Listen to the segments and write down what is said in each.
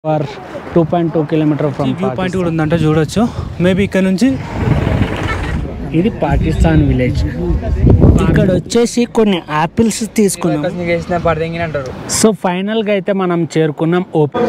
For two point two kilometre from view point కూడా ఉందంటే చూడొచ్చు మేబీ ఇక్కడ నుంచి ఇది పాకిస్తాన్ విలేజ్ ఇక్కడ వచ్చేసి కొన్ని ఆపిల్స్ తీసుకున్నాం అంటారు సో ఫైనల్గా అయితే మనం చేరుకున్నాం ఓపీ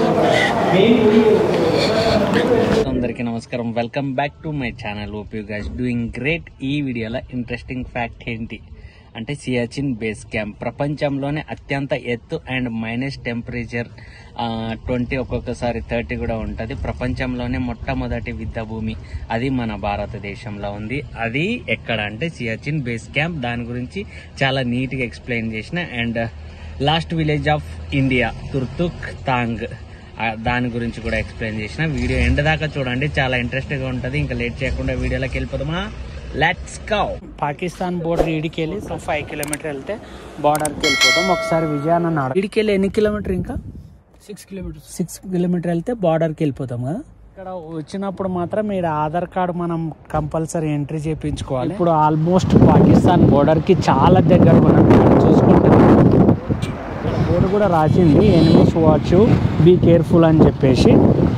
అందరికీ నమస్కారం welcome back to my channel hope guys doing great ఈ వీడియోలో ఇంట్రెస్టింగ్ ఫ్యాక్ట్ ఏంటి అంటే సియాచిన్ బేస్ క్యాంప్ ప్రపంచంలోనే అత్యంత ఎత్తు అండ్ మైనస్ టెంపరేచర్ ట్వంటీ ఒక్కొక్కసారి థర్టీ కూడా ఉంటుంది ప్రపంచంలోనే మొట్టమొదటి విద్య భూమి అది మన భారతదేశంలో ఉంది అది ఎక్కడ అంటే సియాచిన్ బేస్ క్యాంప్ దాని గురించి చాలా నీట్గా ఎక్స్ప్లెయిన్ చేసిన and last village of India Turtuk Thang ఆ, దాని గురించి కూడా ఎక్స్ప్లెయిన్ చేసిన వీడియో ఎండ్ దాకా చూడండి చాలా ఇంట్రెస్ట్ గా ఉంటది ఇంకా లేట్ చేయకుండా వీడియోలోకి వెళ్ళిపోదామా లెట్స్ గో పాకిస్తాన్ బోర్డర్ ఈడికి వెళ్ళి సో ఫైవ్ కిలోమీటర్ వెళ్తే బార్డర్కి వెళ్ళిపోతాం ఒకసారి విజయాన ఈడికి వెళ్ళి ఎన్ని కిలోమీటర్ ఇంకా సిక్స్ కిలోమీటర్స్ సిక్స్ కిలోమీటర్ వెళ్తే బార్డర్కి వెళ్ళిపోతాం కదా ఇక్కడ వచ్చినప్పుడు మాత్రం మీరు ఆధార్ కార్డు మనం కంపల్సరీ ఎంట్రీ చేయించుకోవాలి ఇప్పుడు ఆల్మోస్ట్ పాకిస్తాన్ బోర్డర్కి చాలా దగ్గర మనం చూసుకుంటాం బోర్డు కూడా రాసింది ఎనిమిస్ వాచ్ బీ కేర్ఫుల్ అని చెప్పేసి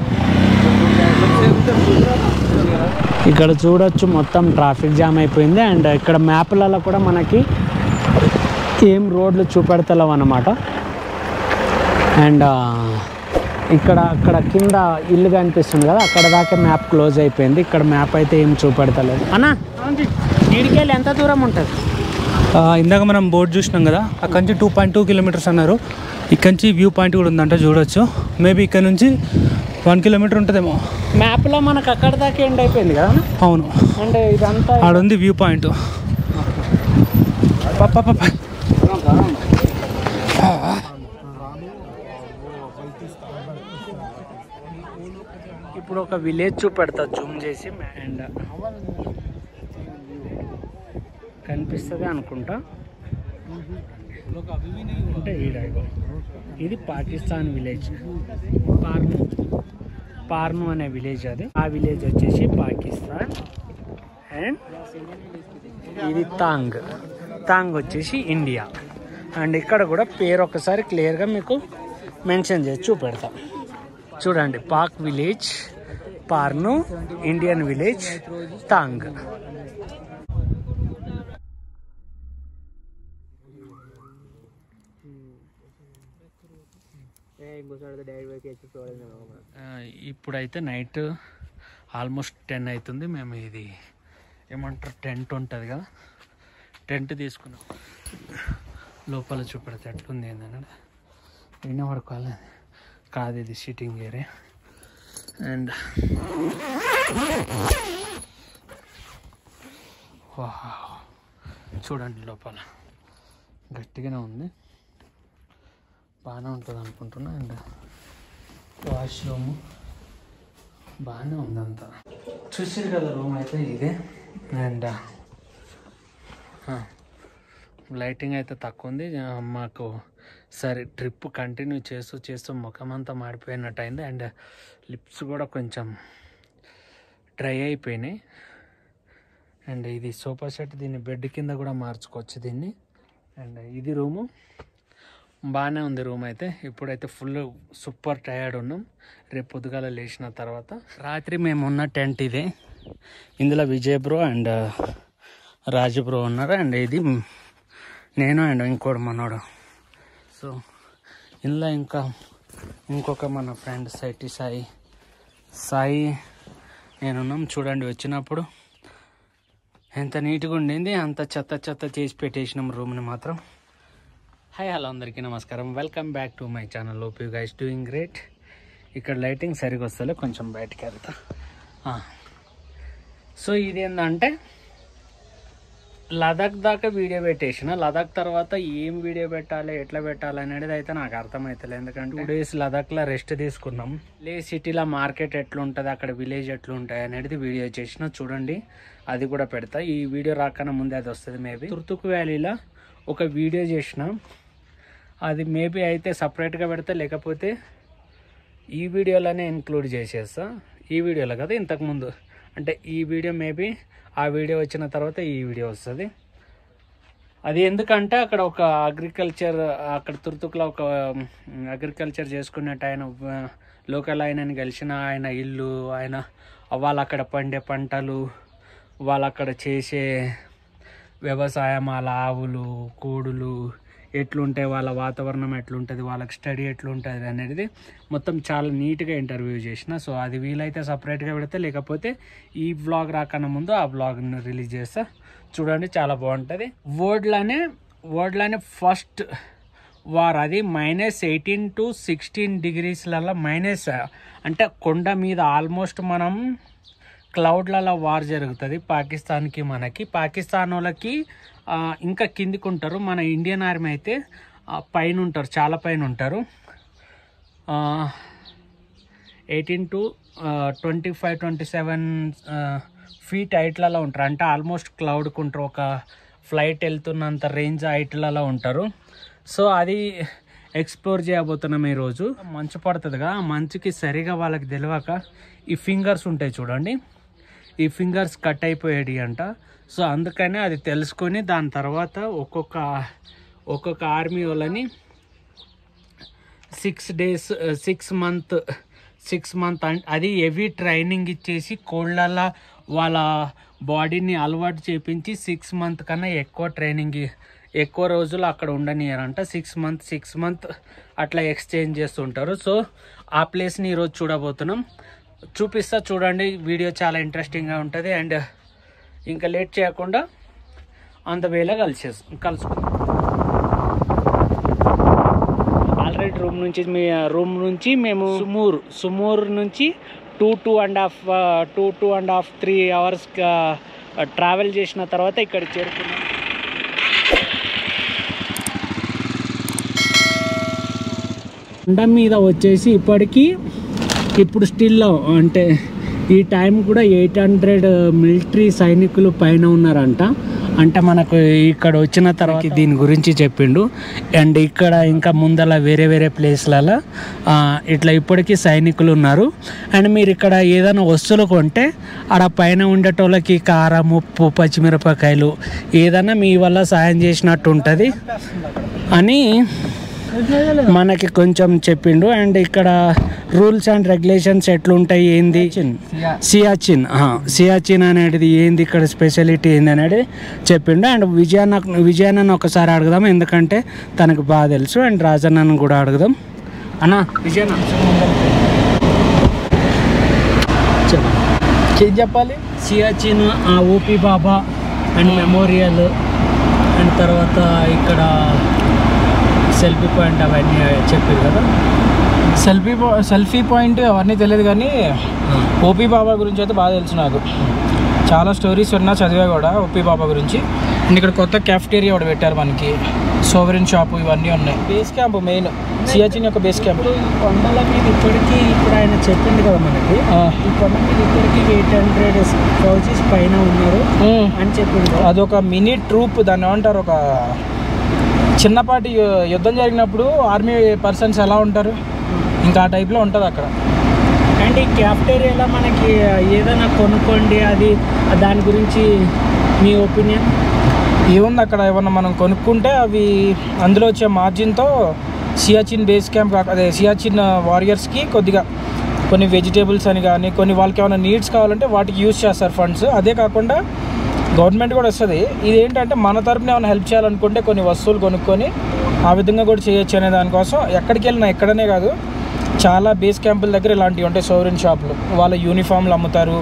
ఇక్కడ చూడొచ్చు మొత్తం ట్రాఫిక్ జామ్ అయిపోయింది అండ్ ఇక్కడ మ్యాప్లలో కూడా మనకి ఏం రోడ్లు చూపెడతలేవు అన్నమాట అండ్ ఇక్కడ అక్కడ కింద ఇల్లు కనిపిస్తుంది కదా అక్కడ దాకా మ్యాప్ క్లోజ్ అయిపోయింది ఇక్కడ మ్యాప్ అయితే ఏం చూపెడతలేదు అన్న నీడికెళ్ళి ఎంత దూరం ఉంటుంది ఇందాక మనం బోర్డు చూసినాం కదా అక్కడ నుంచి టూ పాయింట్ టూ కిలోమీటర్స్ అన్నారు ఇక్కడ నుంచి వ్యూ పాయింట్ కూడా ఉందంటే చూడొచ్చు మేబీ ఇక్కడ నుంచి వన్ కిలోమీటర్ ఉంటుందేమో మ్యాప్లో మనకు అక్కడ దాకా ఎండ్ అయిపోయింది కదా అన్న? అవును అంటే ఇదంతా ఆడ ఉంది వ్యూ పాయింట్ పప్ప పప్ప ఇప్పుడు ఒక విలేజ్ చూపెడతా జూమ్ చేసి అండ్ కనిపిస్తుంది అనుకుంటా అంటే ఈడ ఇగో. ఇది పాకిస్తాన్ విలేజ్ పార్ను పార్ను అనే విలేజ్ అది ఆ విలేజ్ వచ్చేసి పాకిస్తాన్ అండ్ ఇది తాంగ్ తాంగ్ వచ్చేసి ఇండియా అండ్ ఇక్కడ కూడా పేరు ఒకసారి క్లియర్గా మీకు మెన్షన్ చేసి చూపెడతా చూడండి పాక్ విలేజ్ పార్ను ఇండియన్ విలేజ్ తాంగ్ ఆ, ఇప్పుడైతే నైట్ ఆల్మోస్ట్ టెన్ అవుతుంది మేము ఇది ఏమంటారు టెంట్ ఉంటుంది కదా టెంట్ తీసుకున్నాం లోపల చూపెడితే ఎట్లుంది ఏంటంటే విన్న పడుకోవాలి కాదు ఇది సిట్టింగ్ ఏరియా అండ్ చూడండి లోపల గట్టిగానే ఉంది బాగానే ఉంటుంది అనుకుంటున్నా అండ్ వాష్రూమ్ బాగానే ఉంది అంతా చూసారు కదా రూమ్ అయితే ఇదే అండ్ లైటింగ్ అయితే తక్కువ ఉంది ఆ, మాకు సరే ట్రిప్ కంటిన్యూ చేస్తూ చేస్తూ ముఖం అంతా మాడిపోయినట్టు అయింది అండ్ లిప్స్ కూడా కొంచెం డ్రై అయిపోయినాయి అండ్ ఇది సోఫా సెట్ దీన్ని బెడ్ కింద కూడా మార్చుకోవచ్చు దీన్ని అండ్ ఇది రూము బాగానే ఉంది రూమ్ అయితే ఇప్పుడైతే ఫుల్ సూపర్ టయర్డ్ ఉన్నాం రేపు పొద్దుగాల లేచిన తర్వాత రాత్రి మేము ఉన్న టెంట్ ఇదే ఇందులో Vijay bro and Raju bro ఉన్నారు అండ్ ఇది నేను అండ్ ఇంకోటి మనోడు సో ఇందులో ఇంకా ఇంకొక మన ఫ్రెండ్ సైటి సాయి సాయి నేనున్నాం చూడండి వచ్చినప్పుడు ఎంత నీట్గా ఉండింది అంత చెత్త చెత్త చేసి పెట్టేసినాం రూమ్ని మాత్రం హాయ్ హలో అందరికీ నమస్కారం welcome back to my channel hope guys doing great ఇక్కడ లైటింగ్ సరిగా వస్తలే కొంచెం బయటికి వెళ్తా ఆ. సో ఇది ఏంటంటే లదాఖ్ దాకా వీడియో పెట్టేసిన లదాఖ్ తర్వాత ఏం వీడియో పెట్టాలి ఎట్లా పెట్టాలి అనేది అయితే నాకు అర్థమవుతలేదు ఎందుకంటే టూ డేస్ లదాఖ్లో రెస్ట్ తీసుకున్నాం లే సిటీలో మార్కెట్ ఎట్లుంటుంది అక్కడ విలేజ్ ఎట్లుంటాయి అనేది వీడియో చేసిన చూడండి అది కూడా పెడతా ఈ వీడియో రాకన్నా ముందే అది వస్తుంది మేబీ తుర్తుకు వ్యాలీలో ఒక వీడియో చేసిన అది మేబీ అయితే సపరేట్గా పెడతా లేకపోతే ఈ వీడియోలోనే ఇంక్లూడ్ చేసేస్తా ఈ వీడియోలో కదా ఇంతకుముందు అంటే ఈ వీడియో మేబీ ఆ వీడియో వచ్చిన తర్వాత ఈ వీడియో వస్తుంది అది ఎందుకంటే అక్కడ ఒక అగ్రికల్చర్ అక్కడ తుర్తుకులో ఒక అగ్రికల్చర్ చేసుకునేట ఆయన లోకల్ ఆయనని కలిసిన ఆయన ఇల్లు ఆయన వాళ్ళు అక్కడ పండే పంటలు వాళ్ళు అక్కడ చేసే వ్యవసాయం వాళ్ళ ఆవులు కోడులు ఎట్లుంటాయి వాళ్ళ వాతావరణం ఎట్లుంటుంది వాళ్ళకి స్టడీ ఎట్లుంటుంది అనేది మొత్తం చాలా నీట్గా ఇంటర్వ్యూ చేసిన సో అది వీలైతే సపరేట్గా పెడితే లేకపోతే ఈ వ్లాగ్ రాకన్నా ముందు ఆ వ్లాగ్ని రిలీజ్ చేస్తా చూడండి చాలా బాగుంటుంది వర్డ్లోనే వర్డ్లోనే ఫస్ట్ వార్ అది మైనస్ ఎయిటీన్ టు సిక్స్టీన్ డిగ్రీస్లలో మైనస్ అంటే కొండ మీద ఆల్మోస్ట్ మనం క్లౌడ్లలో వార్ జరుగుతుంది పాకిస్తాన్కి మనకి పాకిస్తాన్ వాళ్ళకి ఆ, ఇంకా కిందికి ఉంటారు మన ఇండియన్ ఆర్మీ అయితే ఆ, పైన ఉంటారు చాలా పైన ఉంటారు eighteen to twenty five twenty seven feet హైట్లలో ఉంటారు అంటే ఆల్మోస్ట్ క్లౌడ్కి ఉంటారు ఒక ఫ్లైట్ వెళ్తున్నంత రేంజ్ హైట్లలో ఉంటారు సో అది ఎక్స్ప్లోర్ చేయబోతున్నాం ఈరోజు మంచు పడుతుందిగా ఆ మంచుకి సరిగా వాళ్ళకి తెలియక ఈ ఫింగర్స్ ఉంటాయి చూడండి ఈ ఫింగర్స్ కట్ అయిపోయాడు అంట సో అందుకనే అది తెలుసుకొని దాని తర్వాత ఒక్కొక్క ఒక్కొక్క ఆర్మీ వాళ్ళని six days six month six month అది హెవీ ట్రైనింగ్ ఇచ్చేసి కోళ్ళల్లో వాళ్ళ బాడీని అలవాటు చేపించి సిక్స్ మంత్ కన్నా ఎక్కువ ట్రైనింగ్ ఎక్కువ రోజులు అక్కడ ఉండనియారంట సిక్స్ మంత్ సిక్స్ మంత్ అట్లా ఎక్స్చేంజ్ చేస్తుంటారు సో ఆ ప్లేస్ని ఈరోజు చూడబోతున్నాం చూపిస్తా చూడండి వీడియో చాలా ఇంట్రెస్టింగ్గా ఉంటుంది అండ్ ఇంకా లేట్ చేయకుండా అంత వేళ కలిసేస్ కలుసుకుందాం ఆల్రెడీ రూమ్ నుంచి మీ రూమ్ నుంచి మేము సుమూర్ సుమూర్ నుంచి two two and half two two and half three hours travel చేసిన తర్వాత ఇక్కడ చేరుకున్నాం కొండ మీద వచ్చేసి ఇప్పటికీ ఇప్పుడు స్టిల్ అంటే ఈ టైం కూడా ఎయిట్ హండ్రెడ్ మిలిటరీ సైనికులు పైన ఉన్నారంట అంటే మనకు ఇక్కడ వచ్చిన తర్వాత దీని గురించి చెప్పిండు అండ్ ఇక్కడ ఇంకా ముందల వేరే వేరే ప్లేస్లలో ఇట్లా ఇప్పటికీ సైనికులు ఉన్నారు అండ్ మీరు ఇక్కడ ఏదైనా వస్తువులు కొంటే ఆడ పైన ఉండేటోళ్ళకి కారం ఉప్పు పచ్చిమిరపకాయలు ఏదైనా మీ వల్ల సాయం చేసినట్టు ఉంటుంది అని మనకి కొంచెం చెప్పిండు అండ్ ఇక్కడ రూల్స్ అండ్ రెగ్యులేషన్స్ ఎట్లుంటాయి ఏంది సియాచిన్ సియాచిన్ అనేది ఏంది ఇక్కడ స్పెషాలిటీ ఏంది అనేది చెప్పిండు అండ్ విజయాన్న విజయాన్నను ఒకసారి అడుగుదాం ఎందుకంటే తనకు బాగా తెలుసు అండ్ రాజన్నను కూడా అడుగుదాం అన్న విజయన్న చెప్పు ఏం చెప్పాలి సియాచిన్ ఆ OP Baba and memorial and తర్వాత ఇక్కడ సెల్ఫీ పాయింట్ అవన్నీ చెప్పారు కదా సెల్ఫీ సెల్ఫీ పాయింట్ అవన్నీ తెలియదు కానీ ఓపీ బాబా గురించి అయితే బాగా తెలుసు నాకు చాలా స్టోరీస్ విన్నా చదివా కూడా ఓపీ బాబా గురించి అండ్ ఇక్కడ కొత్త క్యాఫ్టేరియా కూడా పెట్టారు మనకి సోవరిన్ షాప్ ఇవన్నీ ఉన్నాయి బేస్ క్యాంప్ మెయిన్ సియాచిన్ యొక్క బేస్ క్యాంప్ ఇప్పుడు ఈ కొండల మీద ఇప్పటికీ ఇప్పుడు ఆయన చెప్పింది కదా మనకి ఈ కొండ మీద ఇప్పటికీ ఎయిట్ హండ్రెడ్ ఫౌజీస్ పైన ఉన్నారు అని చెప్పింది కదా. అదొక మినీ ట్రూప్ దాన్ని ఏమంటారు ఒక చిన్నపాటి యు- యుద్ధం జరిగినప్పుడు ఆర్మీ పర్సన్స్ ఎలా ఉంటారు ఇంకా ఆ టైప్లో ఉంటుంది అక్కడ అండ్ ఈ క్యాఫ్టేరియాలో మనకి ఏదైనా కొనుక్కోండి అది దాని గురించి మీ ఒపీనియన్ ఏముంది అక్కడ ఏమన్నా మనం కొనుక్కుంటే అవి అందులో వచ్చే మార్జిన్తో సియాచిన్ బేస్ క్యాంప్ కాక అదే సియాచిన్ వారియర్స్కి కొద్దిగా కొన్ని వెజిటేబుల్స్ అని కానీ కొన్ని వాళ్ళకి ఏమైనా నీడ్స్ కావాలంటే వాటికి యూజ్ చేస్తారు ఫండ్స్ అదే కాకుండా గవర్నమెంట్ కూడా వస్తుంది ఇది ఏంటంటే మన తరపున ఏమైనా హెల్ప్ చేయాలనుకుంటే కొన్ని వస్తువులు కొనుక్కొని ఆ విధంగా కూడా చేయొచ్చు అనే దానికోసం ఎక్కడికి వెళ్ళినా ఎక్కడనే కాదు చాలా బేస్ క్యాంపుల దగ్గర ఇలాంటివి ఉంటాయి సోవరిన్ షాపులు వాళ్ళ యూనిఫామ్లు అమ్ముతారు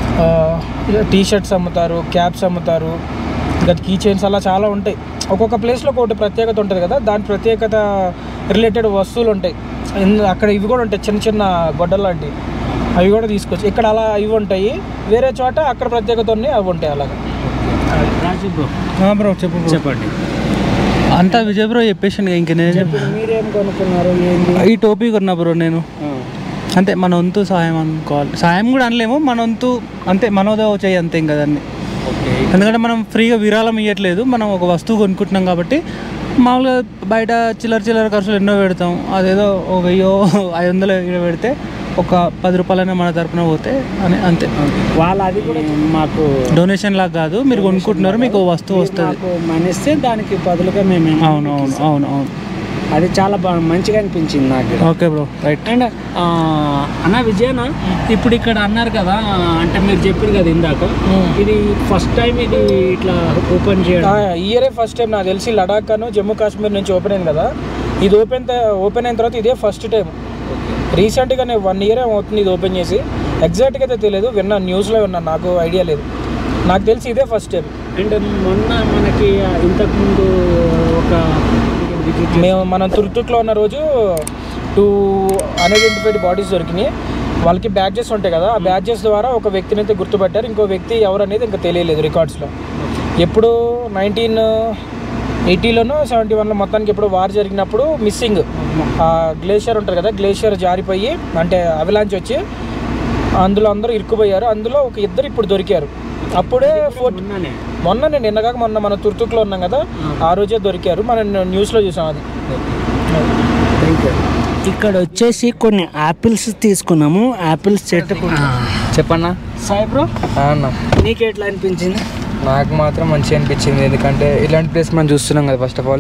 టీ షర్ట్స్ అమ్ముతారు క్యాప్స్ అమ్ముతారు ఇంకా కీ చైన్స్ అలా చాలా ఉంటాయి ఒక్కొక్క ప్లేస్లో ఒకటి ప్రత్యేకత ఉంటుంది కదా దాని ప్రత్యేకత రిలేటెడ్ వస్తువులు ఉంటాయి ఇన్- అక్కడ ఇవి కూడా ఉంటాయి చిన్న చిన్న గొడ్డలు లాంటివి అవి కూడా తీసుకోవచ్చు ఇక్కడ అలా ఇవి ఉంటాయి వేరే చోట అక్కడ ప్రత్యేకత ఉన్నాయి అవి ఉంటాయి అలాగా రాజు బ్రో బ్రో చెప్పు bro. చెప్పండి అంతా విజయ్ బ్రో చెప్పేసాను ఇంక నేను చెప్పండి మీరేం కొనుక్కున్నారు ఏంది ఈ టోపీ కొన్నా బ్రో నేను అంతే మన వంతు సాయం అనుకోవాలి సాయం కూడా అనలేము మన వంతు అంతే మనోదో చేయి అంతే ఇంకా దాన్ని ఓకే ఎందుకంటే మనం ఫ్రీగా విరాళం ఇవ్వట్లేదు మనం ఒక వస్తువు కొనుక్కుంటున్నాం కాబట్టి మామూలుగా బయట చిల్లర చిల్లర ఖర్చులు ఎన్నో పెడతాం అదేదో ఒక వెయ్యో ఐదు వందలు ఈడ పెడితే ఒక పది రూపాయలైనా మన తరపున పోతే అని అంతే వాళ్ళు అది కూడా మాకు డొనేషన్ లాగా కాదు మీరు కొనుక్కుంటున్నారు మీకు ఓ వస్తువు వస్తుంది మాకు మనిస్తే దానికి బదులుగా మేము అవును అవును అవును అవును అది చాలా బాగా మంచిగా అనిపించింది నాకు ఓకే బ్రో రైట్ అండ్ అన్న విజయన ఇప్పుడు ఇక్కడ అన్నారు కదా అంటే మీరు చెప్పారు కదా ఇందాక ఇది ఫస్ట్ టైం ఇది ఇట్లా ఓపెన్ చేయడం ఇయరే ఫస్ట్ టైం నాకు తెలిసి లడాక్ అను జమ్మూ కాశ్మీర్ నుంచి ఓపెన్ అయింది కదా ఇది ఓపెన్ ఓపెన్ అయిన తర్వాత ఇదే ఫస్ట్ టైం రీసెంట్గా నేను వన్ ఇయర్ అవుతుంది ఇది ఓపెన్ చేసి ఎగ్జాక్ట్గా అయితే తెలియదు విన్నా న్యూస్లో విన్నా నాకు ఐడియా లేదు నాకు తెలిసి ఇదే ఫస్ట్ టైం అండ్ మొన్న మనకి ఇంతకుముందు ఒక విజిట్ మేము మనం తుర్తుక్లో ఉన్న రోజు టూ అన్ఐడెంటిఫైడ్ బాడీస్ దొరికినాయి వాళ్ళకి బ్యాడ్జెస్ ఉంటాయి కదా ఆ బ్యాడ్జెస్ ద్వారా ఒక వ్యక్తిని అయితే గుర్తుపట్టారు ఇంకో వ్యక్తి ఎవరు అనేది ఇంకా తెలియలేదు రికార్డ్స్లో ఎప్పుడు నైన్టీన్ ఎయిటీలోనో సెవెంటీ వన్లో మొత్తానికి ఎప్పుడు వార్ జరిగినప్పుడు మిస్సింగ్ ఆ గ్లేషియర్ ఉంటుంది కదా గ్లేషియర్ జారిపోయి అంటే అవలాంచ్ వచ్చి అందులో అందరూ ఇరుక్కుపోయారు అందులో ఒక ఇద్దరు ఇప్పుడు దొరికారు అప్పుడే ఫోర్ మొన్ననే మొన్న నేను నిన్నగాక మొన్న మన తుర్తుక్లో ఉన్నాం కదా ఆ రోజే దొరికారు మనం న్యూస్లో చూసాం అది ఇక్కడ వచ్చేసి కొన్ని యాపిల్స్ తీసుకున్నాము యాపిల్స్ చెట్టు చెప్పన్నా సాయి బ్రో అన్న నీకు ఎట్లా అనిపించింది నాకు మాత్రం మంచిగా అనిపించింది ఎందుకంటే ఇలాంటి ప్లేస్ మనం చూస్తున్నాం కదా ఫస్ట్ ఆఫ్ ఆల్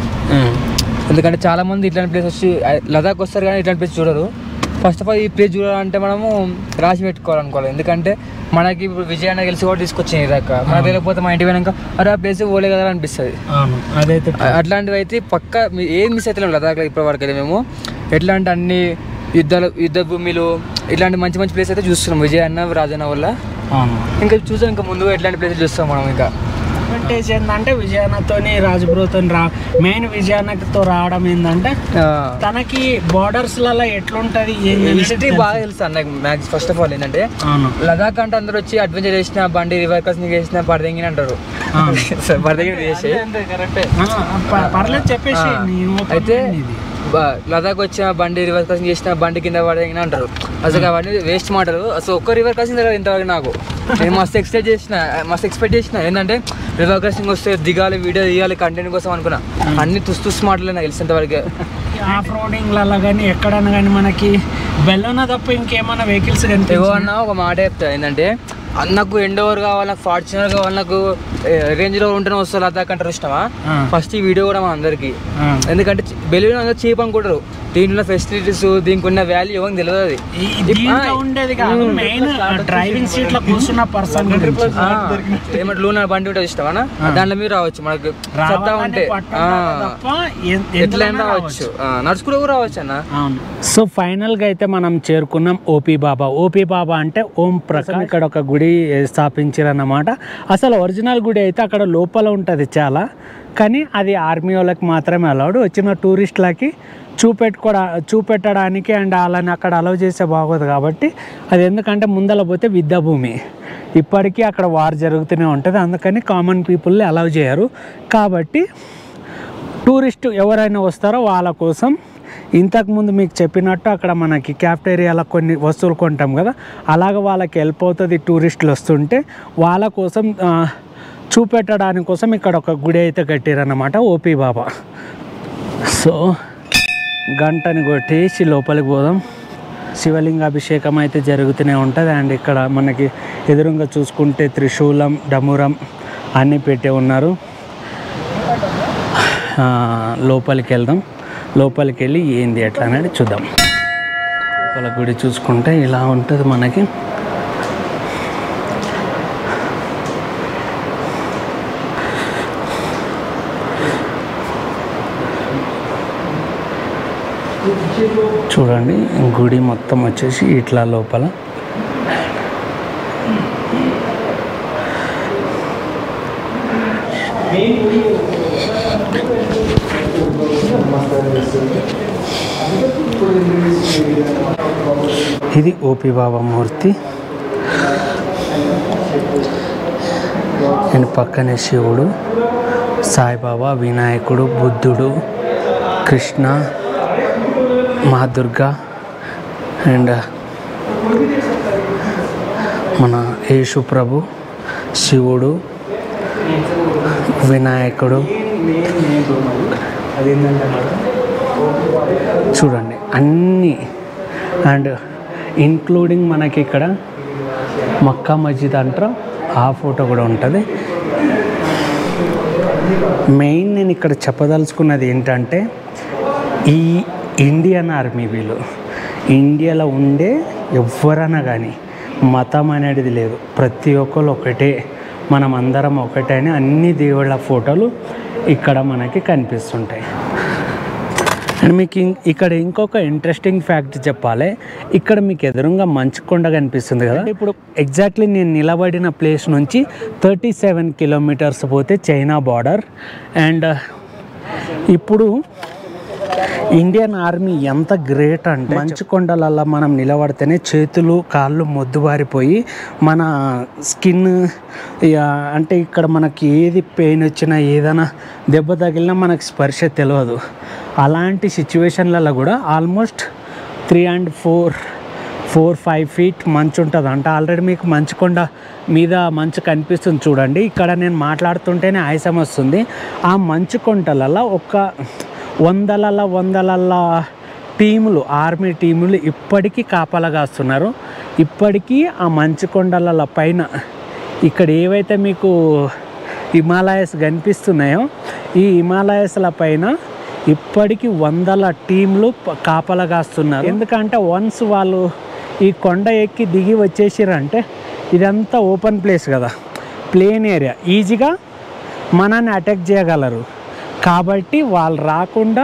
ఎందుకంటే చాలా మంది ఇట్లాంటి ప్లేస్ వచ్చి ఆ, లదాఖ్ వస్తారు కానీ ఇట్లాంటి ప్లేస్ చూడరు ఫస్ట్ ఆఫ్ ఆల్ ఈ ప్లేస్ చూడాలంటే మనము రాసి పెట్టుకోవాలనుకోవాలి ఎందుకంటే మనకి ఇప్పుడు విజయాన్ని గెలిచి కూడా తీసుకొచ్చింది దాకా మనకు తెలియకపోతే మా ఇంటి పోయినాక అరే ఆ ప్లేస్ పోలే కదా అనిపిస్తుంది అవును అదైతే అ- అట్లాంటివి అయితే పక్క ఏం మిస్ అయితే లదాఖ్లో ఇప్పటి వరకు అయితే మేము ఎట్లా అంటే అన్ని యుద్ధాలు యుద్ధ భూమిలు ఇట్లాంటి మంచి మంచి ప్లేస్ అయితే చూస్తున్నాం విజయ్ అన్న రాజన్న వల్ల అవును ఇంకా చూసాం ఇంకా ముందుగా ఎట్లాంటి ప్లేస్ చూస్తాం మనం ఇంకా అడ్వాంటేజ్ ఏంటంటే విజయానతోని రాజుబ్రోతో రా మెయిన్ విజయానతో రావడం ఏంటంటే తనకి బార్డర్స్ లలో ఎట్లుంటది ఏంది అనేది హిస్టరీ బాగా తెలుసు అన్న మ్యాక్స్ ఫస్ట్ ఆఫ్ ఆల్ ఏంటంటే అవును లదాఖ్ అంటే అందరూ వచ్చి అడ్వెంచర్ చేసిన బండి రివర్ క్రాసింగ్ చేసిన పడదెంగిన అంటారు పడదెంగిన చేసి ఆ, ప- పర్లేదు చెప్పేసి ఆ. నీ opinion అయితే ఇది. బ- లదాఖ్ వచ్చిన బండి రివర్ క్రాసింగ్ చేసిన బండి కింద పడదెంగిన అంటారు అసలు అవన్నీ వేస్ట్ మాటలు అసలు ఒక్క రివర్ క్రాసింగ్ తెలియదు ఇంతవరకు నాకు నేను మస్తు ఎక్స్పెక్ట్ చేసిన మస్తు ఎక్స్పెక్ట్ చేసిన ఏంటంటే రివర్ క్రాసింగ్ వస్తే దిగాలి వీడియో తీయాలి కంటెంట్ కోసం అనుకున్నా అన్ని తుస్ తుస్ మాటలు నాకు తెలిసినంతవరకు ఆఫ్ రోడింగ్ లలో కానీ ఎక్కడైనా కానీ మనకి బెల్లోనా తప్ప ఇంకేమైనా వెహికల్స్ ఏవో కనిపించాయి అన్న ఒక మాట చెప్తా ఏంటంటే నాకు ఎండోవర్ కావాలి నాకు ఫార్చునర్ కావాలి నాకు రేంజ్ లో ఉంటేనే వస్తుంది లదాఖ్ అంటారు ఇష్టమా ఆ. ఫస్ట్ ఈ వీడియో కూడా మా అందరికి ఆ. ఎందుకంటే బెలూన్ అందరూ చీప్ అనుకుంటారు దీంట్లో ఫెసిలిటీస్ దీనికి ఉన్న వాల్యూ ఏమో తెలియదు అది ఈ- దీంట్లో ఉండేది కాదు మెయిన్ డ్రైవింగ్ సీట్ లో కూర్చున్న పర్సన్ గురించి ఆ, ఏమంటే లూనా బండి ఉంటుంది ఇష్టమా దాంట్లో మీరు రావచ్చు మనకు సత్తా రావాలని ఉంటే ఆ, పట్టుండాలి తప్ప ఎన్- ఎట్లయినా ఎందులోనైనా రావచ్చు ఆ, నడుచుకుంటూ కూడా రావచ్చు అన్న అవును సో ఫైనల్గా అయితే మనం చేరుకున్నాం ఓపీ బాబా ఓపీ బాబా అంటే ఓం ప్రకాష్ ఇక్కడ ఒక గుడి స్థాపించారన్నమాట అసలు ఒరిజినల్ గుడి అయితే అక్కడ లోపల ఉంటుంది చాలా కానీ అది ఆర్మీ వాళ్ళకి మాత్రమే అలౌడ్ వచ్చిన టూరిస్టులకి చూపెట్టుకోవడా చూపెట్టడానికి అండ్ వాళ్ళని అక్కడ అలౌ చేసే బాగోదు కాబట్టి అది ఎందుకంటే ముందల పోతే విద్యా భూమి ఇప్పటికీ అక్కడ వార్ జరుగుతూనే ఉంటుంది అందుకని కామన్ పీపుల్ని అలౌ చేయరు కాబట్టి టూరిస్ట్ ఎవరైనా వస్తారో వాళ్ళ కోసం ఇంతకుముందు మీకు చెప్పినట్టు అక్కడ మనకి క్యాఫ్టేరియాలో కొన్ని వస్తువులు కొంటాం కదా అలాగ వాళ్ళకి హెల్ప్ అవుతుంది టూరిస్టులు వస్తుంటే వాళ్ళ కోసం ఆ, చూపెట్టడానికి కోసం ఇక్కడ ఒక గుడి అయితే కట్టారన్నమాట ఓపీ బాబా సో గంటని కొట్టేసి లోపలికి పోదాం శివలింగ అభిషేకం అయితే జరుగుతూనే ఉంటుంది అండ్ ఇక్కడ మనకి ఎదురుగా చూసుకుంటే త్రిశూలం డమురం అన్నీ పెట్టి ఉన్నారు ఆ, లోపలికి వెళ్దాం లోపలికి వెళ్ళి ఏంది ఎట్లా అనేది చూద్దాం లోపల గుడి చూసుకుంటే ఇలా ఉంటుంది మనకి చూడండి గుడి మొత్తం వచ్చేసి ఇట్లా లోపల ఇది ఓపి బాబా మూర్తి అండ్ పక్కనే శివుడు సాయిబాబా వినాయకుడు బుద్ధుడు కృష్ణ మా దుర్గా అండ్ మన యేసు ప్రభు శివుడు వినాయకుడు చూడండి అన్నీ అండ్ ఇంక్లూడింగ్ మనకి ఇక్కడ మక్కా మస్జిద్ అంటారు ఆ ఫోటో కూడా ఉంటుంది మెయిన్ నేను ఇక్కడ చెప్పదలుచుకున్నది ఏంటంటే ఈ ఇండియన్ ఆర్మీ వీళ్ళు ఇండియాలో ఉండే ఎవ్వరైనా కానీ మతం అనేది లేదు ప్రతి ఒక్కరు ఒకటే మనం అందరం ఒకటే అని అన్ని దేవుళ్ళ ఫోటోలు ఇక్కడ మనకి కనిపిస్తుంటాయి అండ్ మీకు ఇం- ఇక్కడ ఇంకొక ఇంట్రెస్టింగ్ ఫ్యాక్ట్ చెప్పాలి ఇక్కడ మీకు ఎదురుగా మంచు కొండ కనిపిస్తుంది కదా ఇప్పుడు ఎగ్జాక్ట్లీ నేను నిలబడిన ప్లేస్ నుంచి థర్టీ సెవెన్ కిలోమీటర్స్ పోతే చైనా బార్డర్ అండ్ ఇప్పుడు ఇండియన్ ఆర్మీ ఎంత గ్రేట్ అంటే మంచు కొండలల్లో మనం నిలబడితేనే చేతులు కాళ్ళు మొద్దుబారిపోయి మన స్కిన్ అంటే ఇక్కడ మనకి ఏది పెయిన్ వచ్చినా ఏదైనా దెబ్బ తగిలినా మనకి స్పర్శ తెలియదు అలాంటి సిచ్యువేషన్లలో కూడా almost three and four four five feet మంచు ఉంటుంది అంటే ఆల్రెడీ మీకు మంచు కొండ మీద మంచు కనిపిస్తుంది చూడండి ఇక్కడ నేను మాట్లాడుతుంటేనే ఆయాసం వస్తుంది ఆ మంచు కొండలలో ఒక వందల వందల టీములు ఆర్మీ టీములు ఇప్పటికీ కాపలా కాస్తున్నారు ఇప్పటికీ ఆ మంచు కొండల పైన ఇక్కడ ఏవైతే మీకు హిమాలయస్ కనిపిస్తున్నాయో ఈ హిమాలయస్ల పైన ఇప్పటికీ వందల టీంలు ప- కాపలా కాస్తున్నారు ఎందుకంటే వన్స్ వాళ్ళు ఈ కొండ ఎక్కి దిగి వచ్చేసారంటే ఇదంతా ఓపెన్ ప్లేస్ కదా ప్లేన్ ఏరియా ఈజీగా మనల్ని అటాక్ చేయగలరు కాబట్టి వాళ్ళు రాకుండా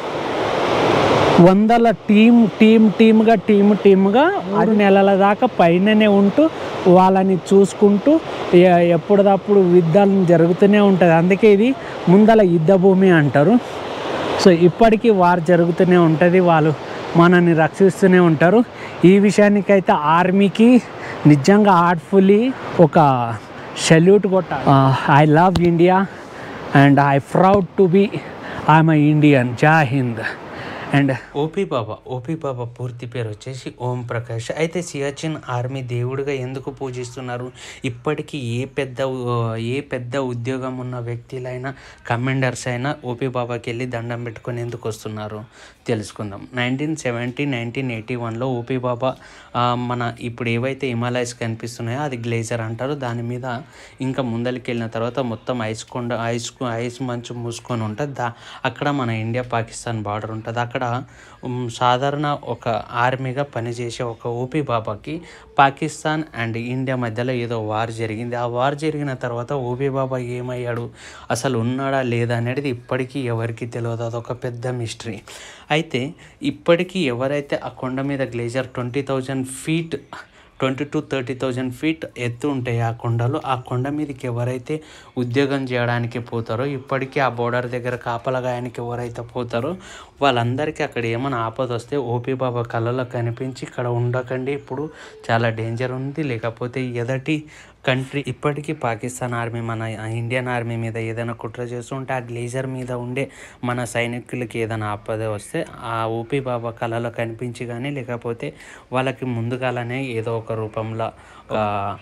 వందల టీం టీం టీమ్గా టీం టీమ్గా ఆరు నెలల దాకా పైననే ఉంటూ వాళ్ళని చూసుకుంటూ ఎ- ఎప్పటిదప్పుడు యుద్ధాలు జరుగుతూనే ఉంటుంది అందుకే ఇది ముందల యుద్ధ భూమి అంటారు సో ఇప్పటికీ వార్ జరుగుతూనే ఉంటుంది వాళ్ళు మనల్ని రక్షిస్తూనే ఉంటారు ఈ విషయానికైతే ఆర్మీకి నిజంగా హార్ట్ఫుల్లీ ఒక సెల్యూట్ కొట్ట I love India and I proud to be I'm Indian Jai Hind and OP Baba OP Baba పూర్తి పేరు వచ్చేసి ఓం ప్రకాష్ అయితే సియాచిన్ ఆర్మీ దేవుడిగా ఎందుకు పూజిస్తున్నారు ఇప్పటికీ ఏ పెద్ద ఉ- ఏ పెద్ద ఉద్యోగం ఉన్న వ్యక్తులైనా కమాండర్స్ అయినా ఓపీ బాబాకి వెళ్ళి దండం పెట్టుకొని ఎందుకు వస్తున్నారు తెలుసుకుందాం నైన్టీన్ సెవెంటీ నైన్టీన్ ఎయిటీ వన్లో ఓపీ బాబా ఆ, మన ఇప్పుడు ఏవైతే హిమాలయస్ కనిపిస్తున్నాయో అది గ్లేజర్ అంటారు దాని మీద ఇంకా ముందరికి వెళ్ళిన తర్వాత మొత్తం ఐస్ కొండ ఐస్ ఐస్ మంచు మూసుకొని ఉంటుంది దా అక్కడ మన ఇండియా పాకిస్తాన్ బార్డర్ ఉంటుంది అక్కడ ఉమ్, సాధారణ ఒక ఆర్మీగా పనిచేసే ఒక ఓపీ బాబాకి పాకిస్తాన్ అండ్ ఇండియా మధ్యలో ఏదో వార్ జరిగింది ఆ వార్ జరిగిన తర్వాత ఓపీ బాబా ఏమయ్యాడు అసలు ఉన్నాడా లేదా అనేది ఇప్పటికీ ఎవరికి తెలియదు అదొక పెద్ద మిస్టరీ అయితే ఇప్పటికీ ఎవరైతే ఆ కొండ మీద glacier twenty thousand feet twenty to thirty thousand feet ఎత్తు ఉంటాయి ఆ కొండలు ఆ కొండ మీదకి ఎవరైతే ఉద్యోగం చేయడానికి పోతారో ఇప్పటికీ ఆ బోర్డర్ దగ్గర కాపలగాయానికి ఎవరైతే పోతారో వాళ్ళందరికీ అక్కడ ఏమైనా ఆపద వస్తే ఓపీ బాబా కళ్ళలో కనిపించి ఇక్కడ ఉండకండి ఇప్పుడు చాలా డేంజర్ ఉంది లేకపోతే ఎదటి కంట్రీ ఇప్పటికీ పాకిస్తాన్ ఆర్మీ మన ఇండియన్ ఆర్మీ మీద ఏదైనా కుట్ర చేస్తుంటే ఆ గ్లేజర్ మీద ఉండే మన సైనికులకి ఏదైనా ఆపద వస్తే ఆ ఓపీ బాబా కళలో కనిపించి కానీ లేకపోతే వాళ్ళకి ముందుగానే ఏదో ఒక రూపంలో ఒక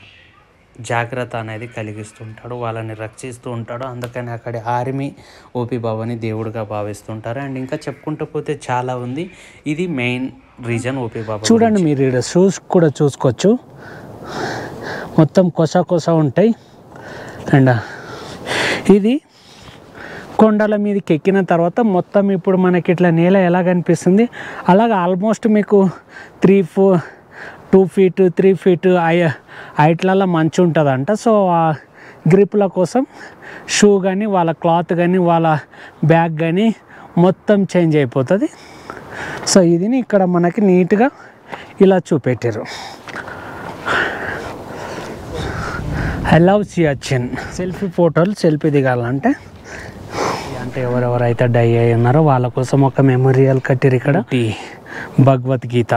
జాగ్రత్త అనేది కలిగిస్తుంటాడు వాళ్ళని రక్షిస్తూ ఉంటాడు అందుకని అక్కడ ఆర్మీ ఓపీ బాబాని దేవుడిగా భావిస్తుంటారు అండ్ ఇంకా చెప్పుకుంటూ పోతే చాలా ఉంది ఇది మెయిన్ రీజన్ ఓపీ బాబా చూడండి మీరు ఇక్కడ షూస్ కూడా చూసుకోవచ్చు మొత్తం కొస కొస ఉంటాయి అండ్ ఇది కొండల మీదకి ఎక్కిన తర్వాత మొత్తం ఇప్పుడు మనకి ఇట్లా నేల ఎలా కనిపిస్తుంది అలాగ ఆల్మోస్ట్ మీకు three four two feet three feet ఐ హైట్లలో మంచు ఉంటుందంట సో ఆ గ్రిప్ల కోసం షూ కానీ వాళ్ళ క్లాత్ కానీ వాళ్ళ బ్యాగ్ కానీ మొత్తం చేంజ్ అయిపోతుంది సో ఇది ఇక్కడ మనకి నీట్గా ఇలా చూపెట్టారు ఐ లవ్ సియాచిన్ సెల్ఫీ ఫోటోలు సెల్ఫీ దిగాలంటే అంటే ఎవరెవరైతే డై అయి ఉన్నారో వాళ్ళ కోసం ఒక మెమోరియల్ కట్టిరు ఇక్కడ టీ భగవద్గీత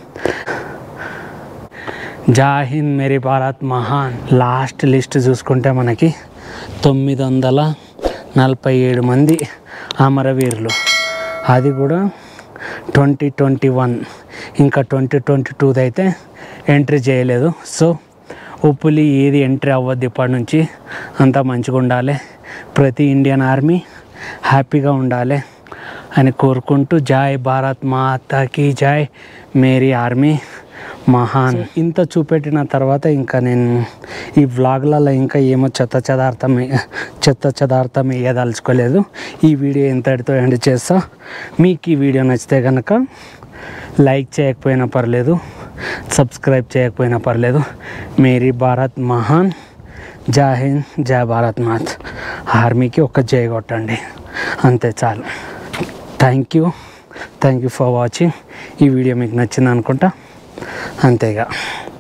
జై హింద్ మేరీ భారత్ మహాన్ లాస్ట్ లిస్ట్ చూసుకుంటే మనకి తొమ్మిది వందల నలభై ఏడు మంది అమరవీరులు అది కూడా ట్వంటీ ట్వంటీ వన్ ఇంకా ట్వంటీ ట్వంటీ టూది అయితే ఎంట్రీ చేయలేదు సో హోప్ఫుల్లీ ఏది ఎంట్రీ అవ్వద్దు ఇప్పటి నుంచి అంతా మంచిగా ఉండాలి ప్రతి ఇండియన్ ఆర్మీ హ్యాపీగా ఉండాలి అని కోరుకుంటూ జై భారత్ మాతాకి జై మేరీ ఆర్మీ మహాన్ ఇంత చూపెట్టిన తర్వాత ఇంకా నేను ఈ వ్లాగ్లలో ఇంకా ఏమో చెత్త చెదార్థం చెత్త చెదార్థం వేయదలుచుకోలేదు ఈ వీడియో ఎంతటితో ఎండ్ చేస్తా మీకు ఈ వీడియో నచ్చితే కనుక లైక్ చేయకపోయినా పర్లేదు సబ్స్క్రైబ్ చేయకపోయినా పర్లేదు మేరీ భారత్ మహాన్ జై హింద్ జై భారత్ మాత్ ఆర్మీకి ఒక జై కొట్టండి అంతే చాలు thank you thank you for watching ఈ వీడియో మీకు నచ్చింది అనుకుంటా అంతేగా